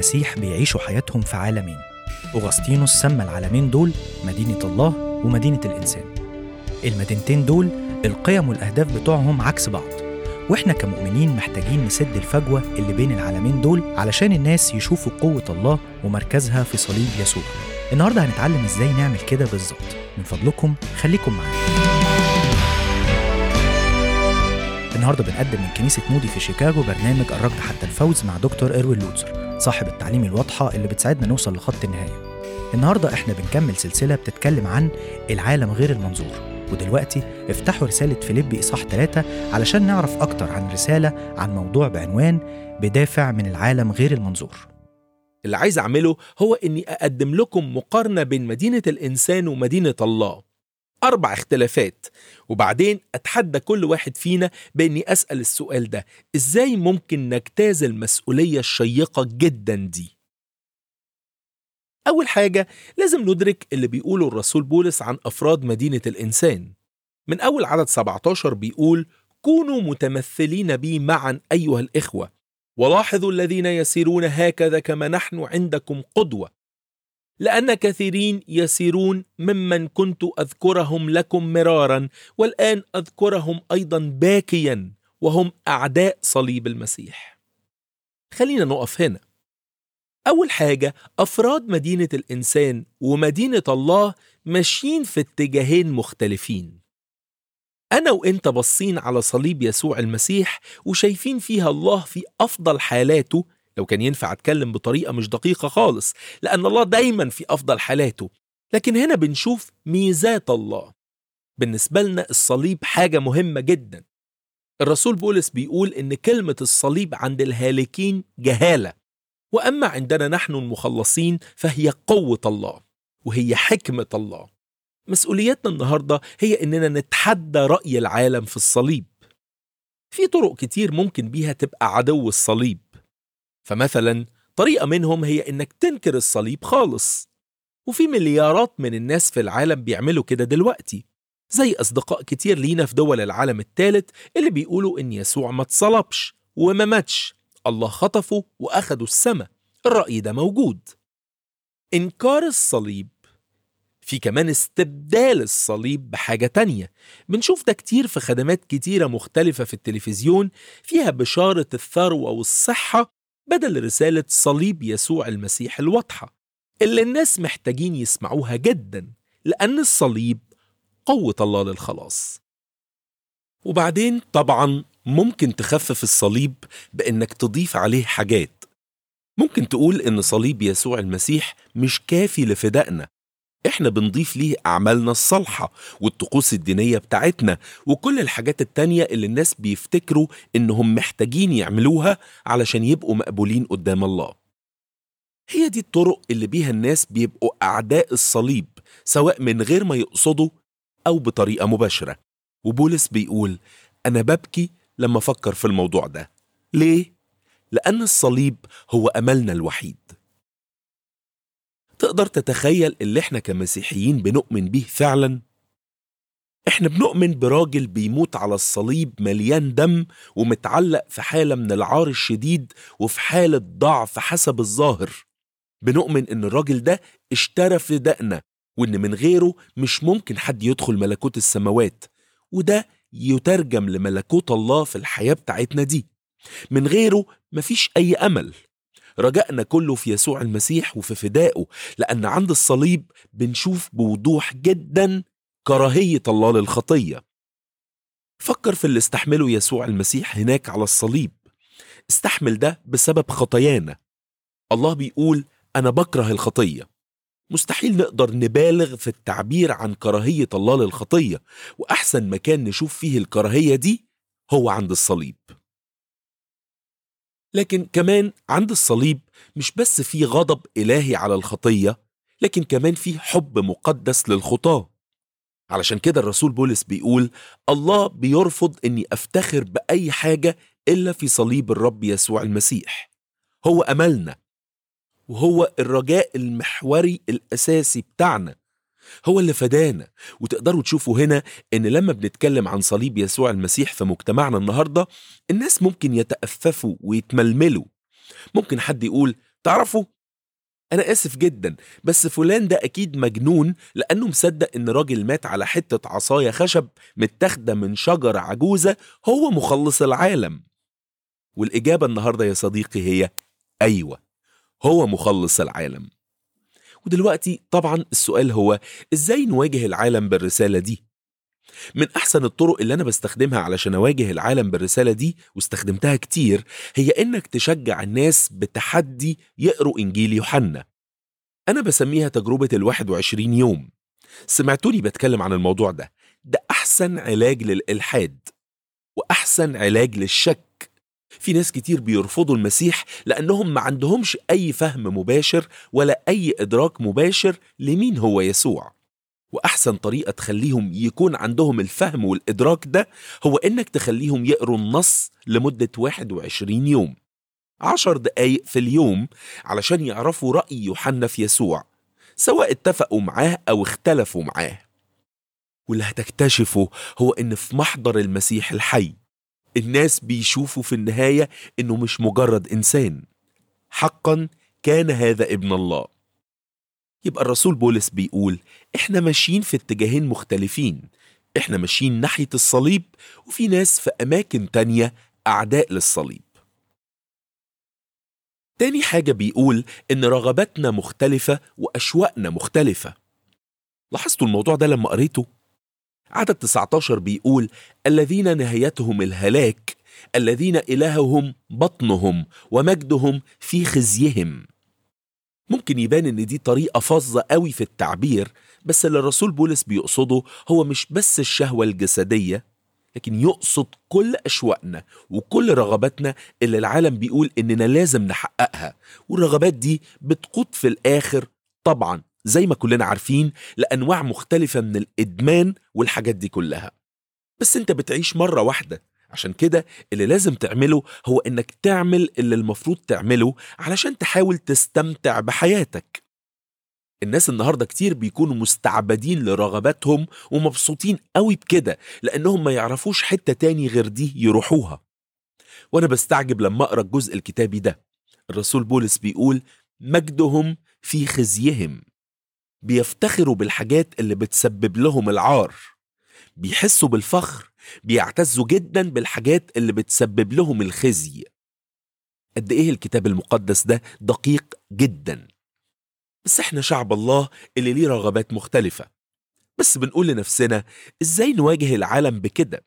المسيح بيعيشوا حياتهم في عالمين أغسطينوس سمى العالمين دول مدينة الله ومدينة الإنسان المدينتين دول القيم والأهداف بتوعهم عكس بعض وإحنا كمؤمنين محتاجين نسد الفجوة اللي بين العالمين دول علشان الناس يشوفوا قوة الله ومركزها في صليب يسوع النهاردة هنتعلم إزاي نعمل كده بالظبط من فضلكم خليكم معانا النهارده بنقدم من كنيسة مودي في شيكاغو برنامج الركض حتى الفوز مع دكتور إروين لوتسر صاحب التعليم الواضحة اللي بتساعدنا نوصل لخط النهاية النهارده احنا بنكمل سلسلة بتتكلم عن العالم غير المنظور ودلوقتي افتحوا رسالة فيليبي إصحاح 3 علشان نعرف أكتر عن رسالة عن موضوع بعنوان بدافع من العالم غير المنظور اللي عايز أعمله هو إني أقدم لكم مقارنة بين مدينة الإنسان ومدينة الله أربع اختلافات وبعدين أتحدى كل واحد فينا بإني أسأل السؤال ده إزاي ممكن نجتاز المسؤولية الشيقة جدا دي أول حاجة لازم ندرك اللي بيقوله الرسول بولس عن أفراد مدينة الإنسان من أول عدد 17 بيقول كونوا متمثلين بي معا أيها الإخوة ولاحظوا الذين يسيرون هكذا كما نحن عندكم قدوة لأن كثيرين يسيرون ممن كنت أذكرهم لكم مرارا والآن أذكرهم أيضا باكيا وهم أعداء صليب المسيح خلينا نقف هنا أول حاجة أفراد مدينة الإنسان ومدينة الله ماشيين في اتجاهين مختلفين أنا وإنت بصين على صليب يسوع المسيح وشايفين فيها الله في أفضل حالاته لو كان ينفع أتكلم بطريقة مش دقيقة خالص لأن الله دايما في أفضل حالاته لكن هنا بنشوف ميزات الله بالنسبة لنا الصليب حاجة مهمة جدا الرسول بولس بيقول إن كلمة الصليب عند الهالكين جهالة وأما عندنا نحن المخلصين فهي قوة الله وهي حكمة الله مسؤوليتنا النهاردة هي إننا نتحدى رأي العالم في الصليب في طرق كتير ممكن بيها تبقى عدو الصليب فمثلا طريقة منهم هي إنك تنكر الصليب خالص وفي مليارات من الناس في العالم بيعملوا كده دلوقتي زي أصدقاء كتير لينا في دول العالم الثالث اللي بيقولوا إن يسوع ما اتصلبش وما ماتش الله خطفه وأخده السماء الرأي ده موجود إنكار الصليب في كمان استبدال الصليب بحاجة تانية بنشوف ده كتير في خدمات كتيرة مختلفة في التلفزيون فيها بشارة الثروة والصحة بدل رسالة صليب يسوع المسيح الواضحة اللي الناس محتاجين يسمعوها جدا لأن الصليب قوة الله للخلاص وبعدين طبعا ممكن تخفف الصليب بإنك تضيف عليه حاجات ممكن تقول إن صليب يسوع المسيح مش كافي لفدائنا إحنا بنضيف ليه أعمالنا الصالحة والطقوس الدينية بتاعتنا وكل الحاجات التانية اللي الناس بيفتكروا إنهم محتاجين يعملوها علشان يبقوا مقبولين قدام الله هي دي الطرق اللي بيها الناس بيبقوا أعداء الصليب سواء من غير ما يقصدوا أو بطريقة مباشرة وبولس بيقول أنا ببكي لما أفكر في الموضوع ده ليه؟ لأن الصليب هو أملنا الوحيد تقدر تتخيل اللي احنا كمسيحيين بنؤمن بيه فعلا؟ احنا بنؤمن براجل بيموت على الصليب مليان دم ومتعلق في حالة من العار الشديد وفي حالة ضعف حسب الظاهر بنؤمن ان الراجل ده اشترى فدائنا وان من غيره مش ممكن حد يدخل ملكوت السماوات وده يترجم لملكوت الله في الحياة بتاعتنا دي من غيره مفيش أي أمل رجائنا كله في يسوع المسيح وفي فدائه لأن عند الصليب بنشوف بوضوح جدا كراهية الله للخطية فكر في اللي استحمله يسوع المسيح هناك على الصليب استحمل ده بسبب خطايانا الله بيقول أنا بكره الخطية مستحيل نقدر نبالغ في التعبير عن كراهية الله للخطية وأحسن مكان نشوف فيه الكراهية دي هو عند الصليب لكن كمان عند الصليب مش بس في غضب إلهي على الخطية لكن كمان في حب مقدس للخطاة علشان كده الرسول بولس بيقول الله بيرفض اني افتخر باي حاجه الا في صليب الرب يسوع المسيح هو املنا وهو الرجاء المحوري الاساسي بتاعنا هو اللي فدانا وتقدروا تشوفوا هنا ان لما بنتكلم عن صليب يسوع المسيح في مجتمعنا النهارده الناس ممكن يتأففوا ويتململوا ممكن حد يقول تعرفوا أنا آسف جدا بس فلان ده أكيد مجنون لأنه مصدق إن راجل مات على حتة عصاية خشب متاخدة من شجرة عجوزة هو مخلص العالم والإجابة النهاردة يا صديقي هي أيوة هو مخلص العالم ودلوقتي طبعا السؤال هو إزاي نواجه العالم بالرسالة دي من أحسن الطرق اللي أنا بستخدمها علشان أواجه العالم بالرسالة دي واستخدمتها كتير هي إنك تشجع الناس بتحدي يقروا إنجيل يوحنا أنا بسميها تجربة الواحد وعشرين يوم سمعتوني بتكلم عن الموضوع ده ده أحسن علاج للإلحاد وأحسن علاج للشك في ناس كتير بيرفضوا المسيح لأنهم ما عندهمش أي فهم مباشر ولا أي إدراك مباشر لمين هو يسوع وأحسن طريقة تخليهم يكون عندهم الفهم والإدراك ده هو إنك تخليهم يقروا النص لمدة 21 يوم عشر دقايق في اليوم علشان يعرفوا رأي يوحنا في يسوع سواء اتفقوا معاه أو اختلفوا معاه واللي هتكتشفه هو إن في محضر المسيح الحي الناس بيشوفوا في النهاية إنه مش مجرد إنسان حقا كان هذا ابن الله يبقى الرسول بولس بيقول احنا ماشيين في اتجاهين مختلفين احنا ماشيين ناحية الصليب وفي ناس في أماكن تانية أعداء للصليب تاني حاجة بيقول إن رغباتنا مختلفة وأشواقنا مختلفة لاحظتوا الموضوع ده لما قريته؟ عدد 19 بيقول الذين نهايتهم الهلاك الذين إلههم بطنهم ومجدهم في خزيهم ممكن يبان ان دي طريقة فظة قوي في التعبير بس اللي الرسول بولس بيقصده هو مش بس الشهوة الجسدية لكن يقصد كل أشواقنا وكل رغباتنا اللي العالم بيقول إننا لازم نحققها والرغبات دي بتقود في الآخر طبعا زي ما كلنا عارفين لأنواع مختلفة من الإدمان والحاجات دي كلها بس انت بتعيش مرة واحدة عشان كده اللي لازم تعمله هو انك تعمل اللي المفروض تعمله علشان تحاول تستمتع بحياتك الناس النهارده كتير بيكونوا مستعبدين لرغباتهم ومبسوطين قوي بكده لانهم ما يعرفوش حته تاني غير دي يروحوها وانا بستعجب لما اقرا الجزء الكتابي ده الرسول بولس بيقول مجدهم في خزيهم بيفتخروا بالحاجات اللي بتسبب لهم العار بيحسوا بالفخر بيعتزوا جدا بالحاجات اللي بتسبب لهم الخزي قد ايه الكتاب المقدس ده دقيق جدا بس احنا شعب الله اللي ليه رغبات مختلفة بس بنقول لنفسنا ازاي نواجه العالم بكده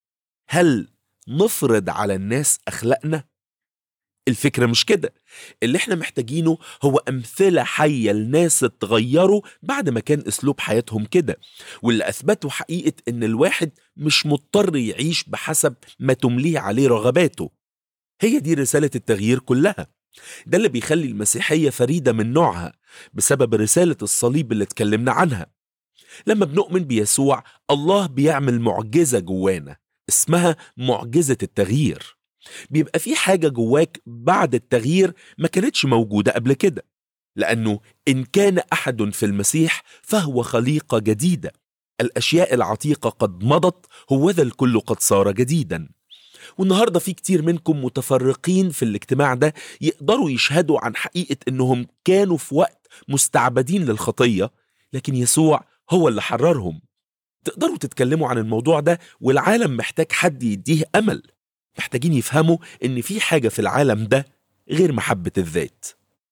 هل نفرض على الناس اخلاقنا الفكرة مش كده اللي احنا محتاجينه هو أمثلة حية لناس اتغيروا بعد ما كان أسلوب حياتهم كده واللي أثبتوا حقيقة إن الواحد مش مضطر يعيش بحسب ما تمليه عليه رغباته هي دي رسالة التغيير كلها ده اللي بيخلي المسيحية فريدة من نوعها بسبب رسالة الصليب اللي اتكلمنا عنها لما بنؤمن بيسوع الله بيعمل معجزة جوانا اسمها معجزة التغيير بيبقى في حاجة جواك بعد التغيير ما كانتش موجودة قبل كده لأنه إن كان أحد في المسيح فهو خليقة جديدة الأشياء العتيقة قد مضت هوذا الكل قد صار جديدا والنهاردة في كتير منكم متفرقين في الاجتماع ده يقدروا يشهدوا عن حقيقة إنهم كانوا في وقت مستعبدين للخطية لكن يسوع هو اللي حررهم تقدروا تتكلموا عن الموضوع ده والعالم محتاج حد يديه أمل محتاجين يفهموا ان في حاجه في العالم ده غير محبه الذات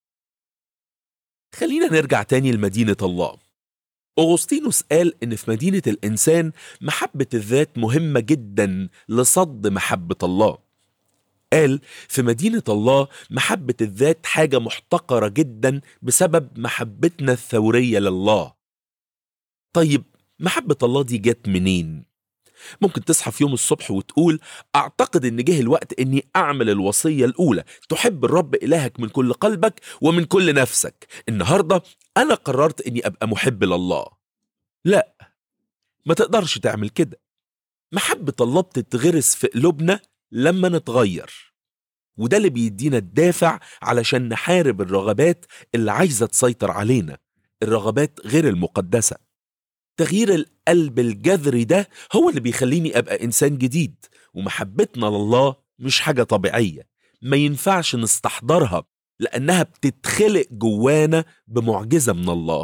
خلينا نرجع تاني لمدينه الله أغسطينوس قال إن في مدينة الإنسان محبة الذات مهمة جدا لصد محبة الله قال في مدينة الله محبة الذات حاجة محتقرة جدا بسبب محبتنا الثورية لله طيب محبة الله دي جت منين؟ ممكن تصحى في يوم الصبح وتقول أعتقد إن جه الوقت إني أعمل الوصية الأولى تحب الرب إلهك من كل قلبك ومن كل نفسك النهاردة أنا قررت إني أبقى محب لله لا ما تقدرش تعمل كده محبة الله بتتغرس في قلوبنا لما نتغير وده اللي بيدينا الدافع علشان نحارب الرغبات اللي عايزة تسيطر علينا الرغبات غير المقدسة تغيير القلب الجذري ده هو اللي بيخليني ابقى انسان جديد ومحبتنا لله مش حاجه طبيعيه ما ينفعش نستحضرها لأنها بتتخلق جوانا بمعجزة من الله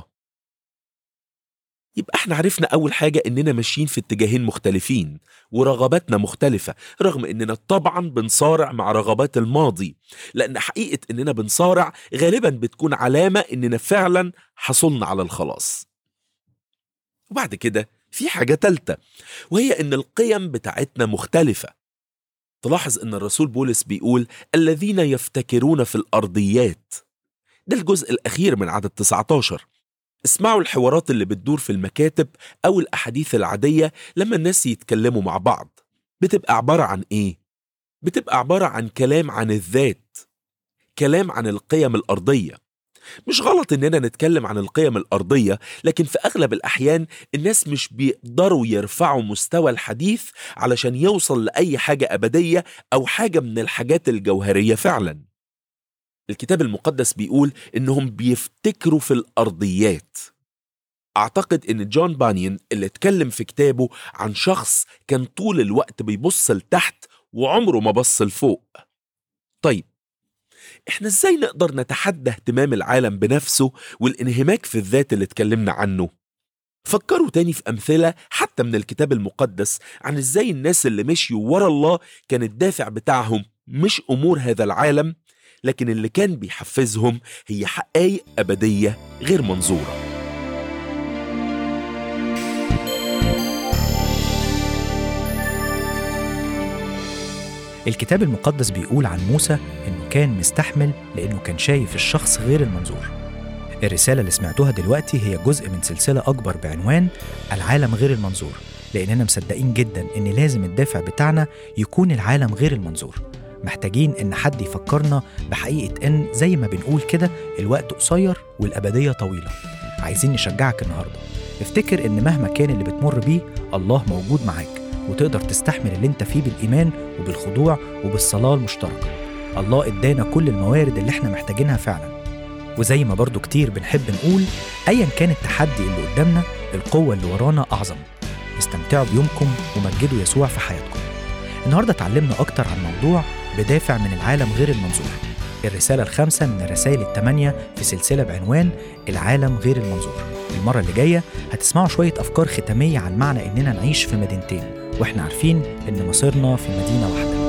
يبقى احنا عرفنا أول حاجة إننا ماشيين في اتجاهين مختلفين ورغباتنا مختلفة رغم إننا طبعا بنصارع مع رغبات الماضي لأن حقيقة إننا بنصارع غالبا بتكون علامة إننا فعلا حصلنا على الخلاص وبعد كده في حاجة تالتة وهي إن القيم بتاعتنا مختلفة تلاحظ إن الرسول بولس بيقول الذين يفتكرون في الأرضيات ده الجزء الأخير من عدد 19 اسمعوا الحوارات اللي بتدور في المكاتب أو الأحاديث العادية لما الناس يتكلموا مع بعض بتبقى عبارة عن إيه؟ بتبقى عبارة عن كلام عن الذات كلام عن القيم الأرضية مش غلط إننا نتكلم عن القيم الأرضية لكن في أغلب الأحيان الناس مش بيقدروا يرفعوا مستوى الحديث علشان يوصل لأي حاجة أبدية أو حاجة من الحاجات الجوهرية فعلا الكتاب المقدس بيقول إنهم بيفتكروا في الأرضيات أعتقد إن جون بانيون اللي اتكلم في كتابه عن شخص كان طول الوقت بيبص لتحت وعمره ما بص لفوق طيب احنا ازاي نقدر نتحدى اهتمام العالم بنفسه والانهماك في الذات اللي اتكلمنا عنه فكروا تاني في أمثلة حتى من الكتاب المقدس عن ازاي الناس اللي مشيوا ورا الله كان الدافع بتاعهم مش أمور هذا العالم لكن اللي كان بيحفزهم هي حقائق أبدية غير منظورة الكتاب المقدس بيقول عن موسى إنه كان مستحمل لأنه كان شايف الشخص غير المنظور الرسالة اللي سمعتوها دلوقتي هي جزء من سلسلة أكبر بعنوان العالم غير المنظور لأننا مصدقين جدا إن لازم الدافع بتاعنا يكون العالم غير المنظور محتاجين إن حد يفكرنا بحقيقة إن زي ما بنقول كده الوقت قصير والأبدية طويلة عايزين نشجعك النهاردة افتكر إن مهما كان اللي بتمر بيه الله موجود معاك وتقدر تستحمل اللي انت فيه بالإيمان وبالخضوع وبالصلاة المشتركة الله ادانا كل الموارد اللي احنا محتاجينها فعلا وزي ما برضو كتير بنحب نقول ايا كان التحدي اللي قدامنا القوة اللي ورانا أعظم استمتعوا بيومكم ومجدوا يسوع في حياتكم النهاردة اتعلمنا أكتر عن موضوع بدافع من العالم غير المنظور الرسالة الخامسة من الرسائل الثمانية في سلسلة بعنوان العالم غير المنظور المرة اللي جاية هتسمعوا شوية أفكار ختامية عن معنى إننا نعيش في مدينتين وإحنا عارفين إن مصيرنا في مدينة واحدة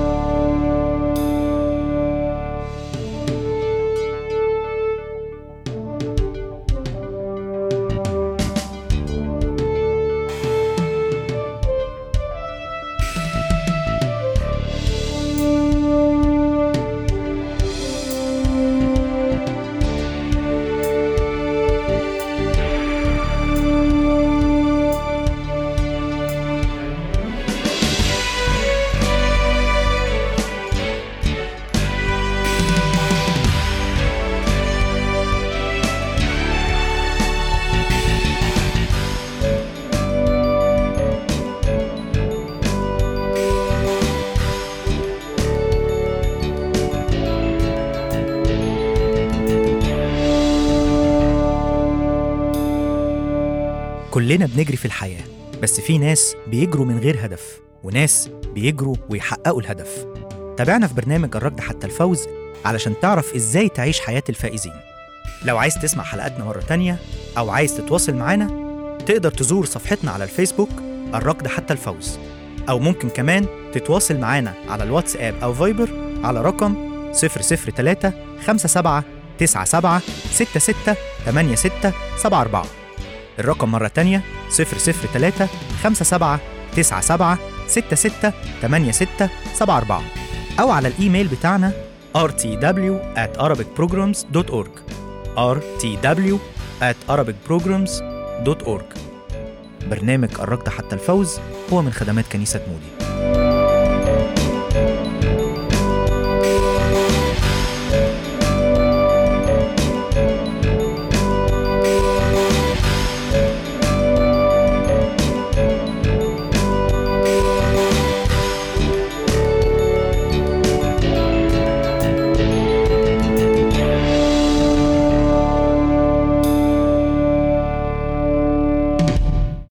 كلنا بنجري في الحياة بس في ناس بيجروا من غير هدف وناس بيجروا ويحققوا الهدف تابعنا في برنامج الركض حتى الفوز علشان تعرف ازاي تعيش حياة الفائزين لو عايز تسمع حلقاتنا مرة تانية أو عايز تتواصل معانا تقدر تزور صفحتنا على الفيسبوك الركض حتى الفوز أو ممكن كمان تتواصل معانا على الواتساب أو فايبر على رقم 003 57 97 66 86 74 الرقم مرة تانية 003 57 97 66 86 74 أو على الإيميل بتاعنا rtw at arabicprograms.org rtw at arabicprograms.org برنامج الركض حتى الفوز هو من خدمات كنيسة مودي